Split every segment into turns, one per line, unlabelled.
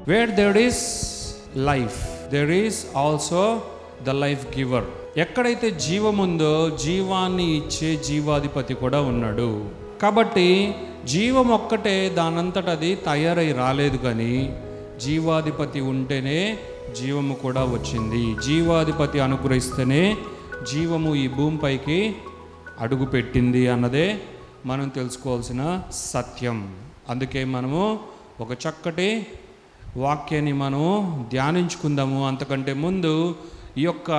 wear there is life there is also the life giver ఎక్కడైతే జీవం ఉందో జీవాన్ని ఇచ్చే జీవాధిపతి కూడా ఉన్నాడు కాబట్టి జీవం ఒక్కటే దానంతట అది తయారై రాలేదు కానీ జీవాధిపతి ఉంటేనే జీవము కూడా వచ్చింది జీవాధిపతి అనుగ్రహిస్తేనే జీవము ఈ భూమిపైకి అడుగు పెట్టింది అన్నదే మనం తెలుసుకోవాల్సిన సత్యం అందుకే మనము ఒక చక్కటి వాక్యాన్ని మనము ధ్యానించుకుందాము అంతకంటే ముందు ఈ యొక్క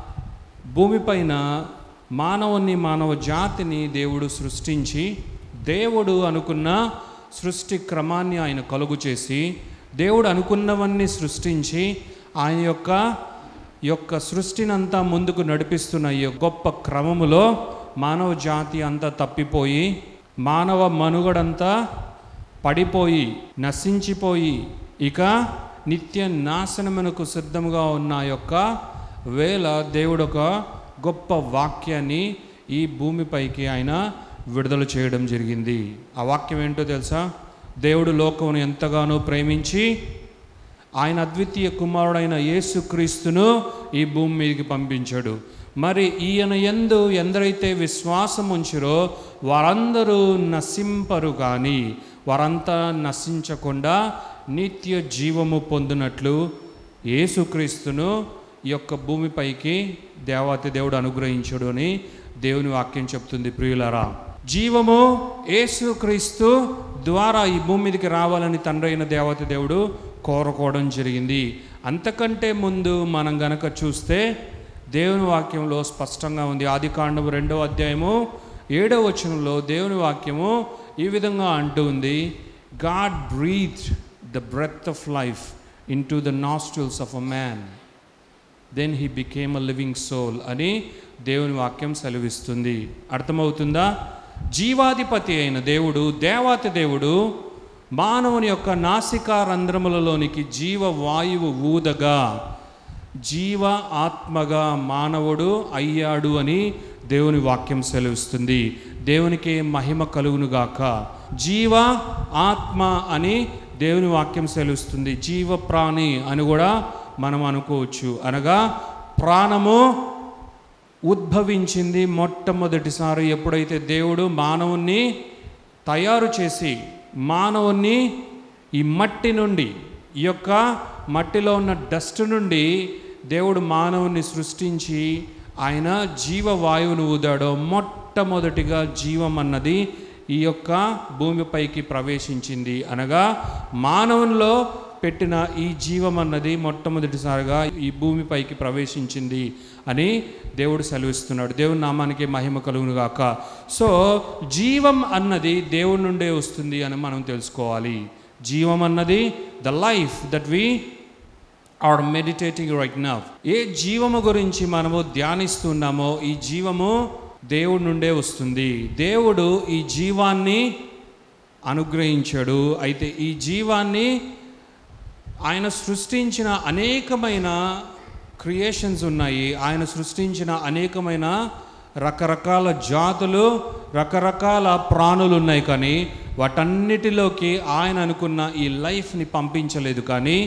భూమిపైన మానవుని మానవ జాతిని దేవుడు సృష్టించి దేవుడు అనుకున్న సృష్టి క్రమాన్ని ఆయన కలుగు చేసి దేవుడు అనుకున్నవన్నీ సృష్టించి ఆయన యొక్క ఈ యొక్క సృష్టినంతా ముందుకు నడిపిస్తున్న ఈ గొప్ప క్రమములో మానవ జాతి అంతా తప్పిపోయి మానవ మనుగడంతా పడిపోయి నశించిపోయి ఇక నిత్య నాశనమునకు సిద్ధముగా ఉన్న యొక్క వేళ దేవుడు ఒక గొప్ప వాక్యాన్ని ఈ భూమిపైకి ఆయన విడుదల చేయడం జరిగింది ఆ వాక్యం ఏంటో తెలుసా దేవుడు లోకమును ఎంతగానో ప్రేమించి ఆయన అద్వితీయ కుమారుడైన యేసుక్రీస్తును ఈ భూమి మీదకి పంపించాడు మరి ఈయన ఎందు ఎందరైతే విశ్వాసం ఉంచిరో వారందరూ నశింపరు కానీ వారంతా నశించకుండా నిత్య జీవము పొందినట్లు యేసుక్రీస్తును ఈ యొక్క భూమిపైకి దేవాతి దేవుడు అనుగ్రహించడు అని దేవుని వాక్యం చెప్తుంది ప్రియులరా జీవము యేసుక్రీస్తు ద్వారా ఈ భూమి మీదకి రావాలని తండ్రి అయిన దేవత దేవుడు కోరుకోవడం జరిగింది అంతకంటే ముందు మనం గనక చూస్తే దేవుని వాక్యంలో స్పష్టంగా ఉంది ఆది కాండము రెండవ అధ్యాయము ఏడవ వచనంలో దేవుని వాక్యము ఈ విధంగా అంటూ ఉంది God breathe the breath of life into the nostrils of a man then he became a living soul అని దేవుని వాక్యం సెలవిస్తుంది అర్థమవుతుందా జీవాధిపతి అయిన దేవుడు దేవాతి దేవుడు మానవుని యొక్క నాసికా రంధ్రములలోనికి జీవ వాయువు ఊదగా జీవ ఆత్మగా మానవుడు అయ్యాడు అని దేవుని వాక్యం సెలవిస్తుంది దేవునికి మహిమ కలుగునుగాక జీవ ఆత్మ అని దేవుని వాక్యం సెలవిస్తుంది జీవ ప్రాణి అని కూడా మనం అనుకోవచ్చు అనగా ప్రాణము ఉద్భవించింది మొట్టమొదటిసారి ఎప్పుడైతే దేవుడు మానవుణ్ణి తయారు చేసి మానవుణ్ణి ఈ మట్టి నుండి ఈ యొక్క మట్టిలో ఉన్న డస్ట్ నుండి దేవుడు మానవుని సృష్టించి ఆయన జీవవాయువును ఊదాడో మొట్టమొదటిగా జీవం అన్నది ఈ యొక్క భూమిపైకి ప్రవేశించింది అనగా మానవునిలో పెట్టిన ఈ జీవం అన్నది మొట్టమొదటిసారిగా ఈ భూమిపైకి ప్రవేశించింది అని దేవుడు సెలవిస్తున్నాడు దేవుని నామానికి మహిమ కలుగును గాక సో జీవం అన్నది దేవుడి నుండే వస్తుంది అని మనం తెలుసుకోవాలి జీవం అన్నది the life that we are meditating right now ఏ జీవము గురించి మనము ధ్యానిస్తున్నామో ఈ జీవము దేవుడి నుండే వస్తుంది దేవుడు ఈ జీవాన్ని అనుగ్రహించాడు అయితే ఈ జీవాన్ని ఆయన సృష్టించిన అనేకమైన క్రియేషన్స్ ఉన్నాయి ఆయన సృష్టించిన అనేకమైన రకరకాల జాతులు రకరకాల ప్రాణులు ఉన్నాయి కానీ వాటన్నిటిలోకి ఆయన అనుకున్న ఈ లైఫ్ని పంపించలేదు కానీ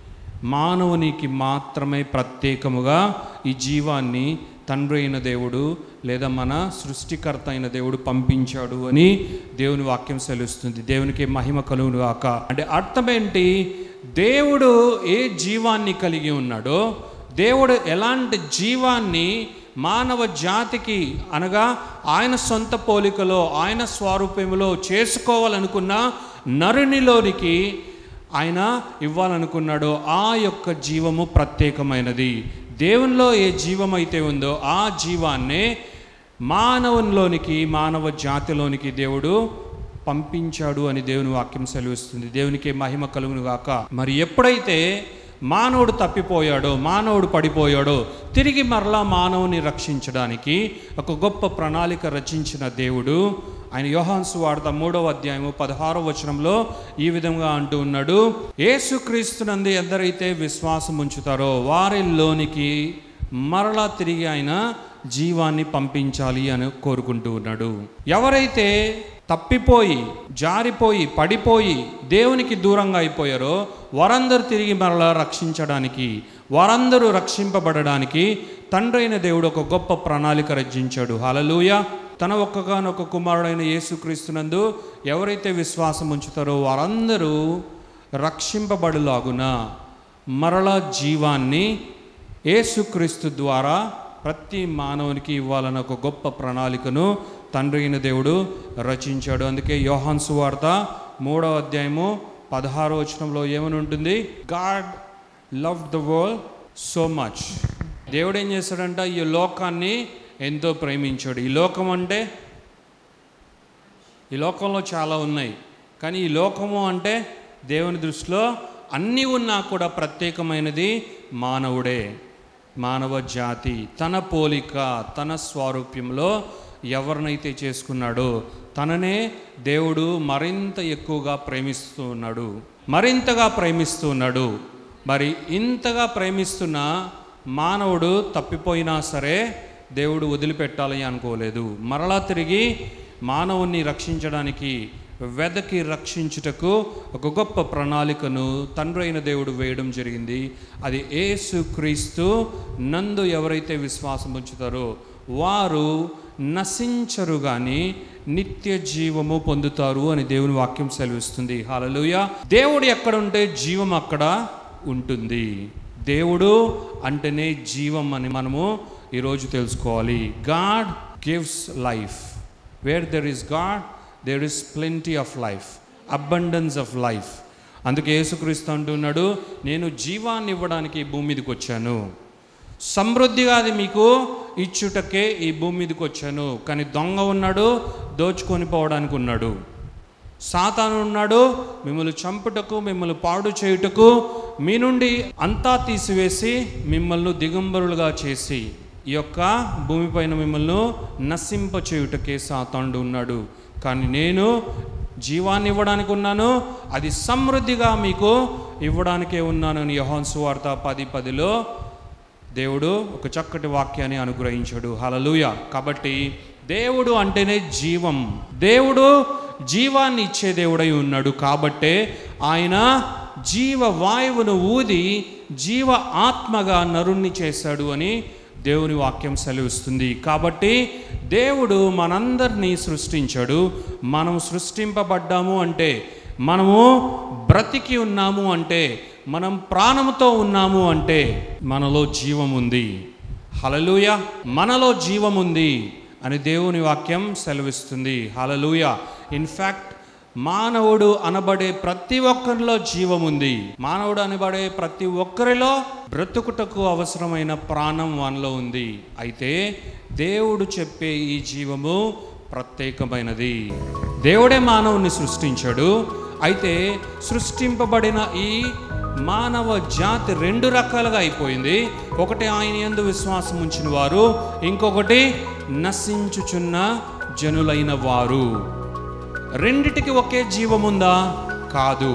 మానవునికి మాత్రమే ప్రత్యేకముగా ఈ జీవాన్ని తండ్రి అయిన దేవుడు లేదా మన సృష్టికర్త అయిన దేవుడు పంపించాడు అని దేవుని వాక్యం సెలుస్తుంది దేవునికి మహిమ కలుగును గాక అంటే అర్థం ఏంటి దేవుడు ఏ జీవాన్ని కలిగి ఉన్నాడో దేవుడు ఎలాంటి జీవాన్ని మానవ జాతికి అనగా ఆయన సొంత పోలికలో ఆయన స్వరూపంలో చేసుకోవాలనుకున్న నరునిలోనికి ఆయన ఇవ్వాలనుకున్నాడో ఆ యొక్క జీవము ప్రత్యేకమైనది దేవునిలో ఏ జీవం అయితే ఉందో ఆ జీవాన్నే మానవునిలోనికి మానవ జాతిలోనికి దేవుడు పంపించాడు అని దేవుని వాక్యం సెలవిస్తుంది దేవునికి మహిమ కలుగును గాక మరి ఎప్పుడైతే మానవుడు తప్పిపోయాడో మానవుడు పడిపోయాడో తిరిగి మరలా మానవుని రక్షించడానికి ఒక గొప్ప ప్రణాళిక రచించిన దేవుడు ఆయన యోహాన్సు వార్త మూడవ అధ్యాయము పదహారవ వచనంలో ఈ విధంగా అంటూ ఉన్నాడు యేసుక్రీస్తునందు ఎందరైతే విశ్వాసం ఉంచుతారో వారిలోనికి మరలా తిరిగి ఆయన జీవాన్ని పంపించాలి అని కోరుకుంటూ ఉన్నాడు ఎవరైతే తప్పిపోయి జారిపోయి పడిపోయి దేవునికి దూరంగా అయిపోయారో వారందరూ తిరిగి మరలా రక్షించడానికి వారందరూ రక్షింపబడడానికి తండ్రి అయిన దేవుడు ఒక గొప్ప ప్రణాళిక రచించాడు హలలుయ తన ఒక్కగానొక్క కుమారుడైన యేసుక్రీస్తునందు ఎవరైతే విశ్వాసం ఉంచుతారో వారందరూ రక్షింపబడులాగున మరల జీవాన్ని యేసుక్రీస్తు ద్వారా ప్రతి మానవునికి ఇవ్వాలన్న ఒక గొప్ప ప్రణాళికను తండ్రి అయిన దేవుడు రచించాడు అందుకే యోహాన్ సువార్త మూడవ అధ్యాయము పదహారో వచనంలో ఏమని ఉంటుంది God love the world so much దేవుడు ఏం చేశాడంట ఈ లోకాన్ని ఎంతో ప్రేమించాడు ఈ లోకం అంటే ఈ లోకంలో చాలా ఉన్నాయి కానీ ఈ లోకము అంటే దేవుని దృష్టిలో అన్నీ ఉన్నా కూడా ప్రత్యేకమైనది మానవుడే మానవ జాతి తన పోలిక తన స్వారూప్యంలో ఎవరినైతే చేసుకున్నాడో తననే దేవుడు మరింత ఎక్కువగా ప్రేమిస్తూ ఉన్నాడు మరింతగా ప్రేమిస్తూ ఉన్నాడు మరి ఇంతగా ప్రేమిస్తున్న మానవుడు తప్పిపోయినా సరే దేవుడు వదిలిపెట్టాలని అనుకోలేదు మరలా తిరిగి మానవుణ్ణి రక్షించడానికి వెదకి రక్షించుటకు ఒక గొప్ప ప్రణాళికను తండ్రి అయిన దేవుడు వేయడం జరిగింది అది ఏసు క్రీస్తు నందు ఎవరైతే విశ్వాసం ఉంచుతారో వారు నశించరు కానీ నిత్య జీవము పొందుతారు అని దేవుని వాక్యం సెలవిస్తుంది హాలలుయ దేవుడు ఎక్కడ ఉంటే జీవం అక్కడ ఉంటుంది దేవుడు అంటేనే జీవం అని మనము ఈరోజు తెలుసుకోవాలి God gives life where there is God there is plenty of life abundance of life అందుకే యేసుక్రీస్తు అంటున్నాడు నేను జీవాన్ని ఇవ్వడానికి ఈ భూమి మీదకి వచ్చాను సమృద్ధిగా అది మీకు ఇచ్చుటకే ఈ భూమి మీదకి వచ్చాను కానీ దొంగ ఉన్నాడు దోచుకొని పోవడానికి ఉన్నాడు సాతాను ఉన్నాడు మిమ్మల్ని చంపుటకు మిమ్మల్ని పాడు చేయుటకు మీ నుండి అంతా తీసివేసి మిమ్మల్ని దిగంబరులుగా చేసి ఈ యొక్క భూమిపైన మిమ్మల్ని నశింప చేయుటకే సాతానుడు ఉన్నాడు కానీ నేను జీవాన్ని ఇవ్వడానికి ఉన్నాను అది సమృద్ధిగా మీకు ఇవ్వడానికే ఉన్నాను అని యెహోవా సువార్త పది పదిలో దేవుడు ఒక చక్కటి వాక్యాన్ని అనుగ్రహించాడు హలలుయ కాబట్టి దేవుడు అంటేనే జీవం దేవుడు జీవాన్ని ఇచ్చే దేవుడై ఉన్నాడు కాబట్టే ఆయన జీవ వాయువును ఊది జీవ ఆత్మగా నరుణ్ణి చేశాడు అని దేవుని వాక్యం సెలవిస్తుంది కాబట్టి దేవుడు మనందరినీ సృష్టించాడు మనం సృష్టింపబడ్డాము అంటే మనము బ్రతికి ఉన్నాము అంటే మనం ప్రాణముతో ఉన్నాము అంటే మనలో జీవం ఉంది హలలుయ మనలో జీవం ఉంది అని దేవుని వాక్యం సెలవిస్తుంది హలలుయ ఇన్ఫ్యాక్ట్ మానవుడు అనబడే ప్రతి ఒక్కరిలో జీవం ఉంది మానవుడు అనబడే ప్రతి ఒక్కరిలో బ్రతుకుటకు అవసరమైన ప్రాణం వానిలో ఉంది అయితే దేవుడు చెప్పే ఈ జీవము ప్రత్యేకమైనది దేవుడే మానవుని సృష్టించాడు అయితే సృష్టింపబడిన ఈ మానవ జాతి రెండు రకాలుగా అయిపోయింది ఒకటి ఆయన యందు విశ్వాసం ఉంచిన వారు ఇంకొకటి నశించుచున్న జనులైన వారు రెండిటికి ఒకే జీవముందా కాదు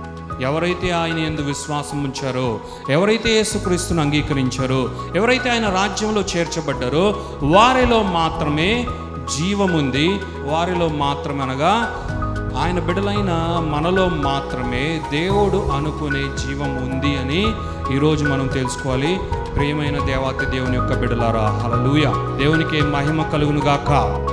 ఎవరైతే ఆయన ఎందు విశ్వాసం ఉంచారో ఎవరైతే యేసుక్రీస్తును అంగీకరించారో ఎవరైతే ఆయన రాజ్యంలో చేర్చబడ్డారో వారిలో మాత్రమే జీవముంది వారిలో మాత్రమే అనగా ఆయన బిడలైన మనలో మాత్రమే దేవుడు అనుకునే జీవం ఉంది అని ఈరోజు మనం తెలుసుకోవాలి ప్రియమైన దేవాతి దేవుని యొక్క బిడలారా హలలుయ దేవునికి మహిమ కలుగును గాక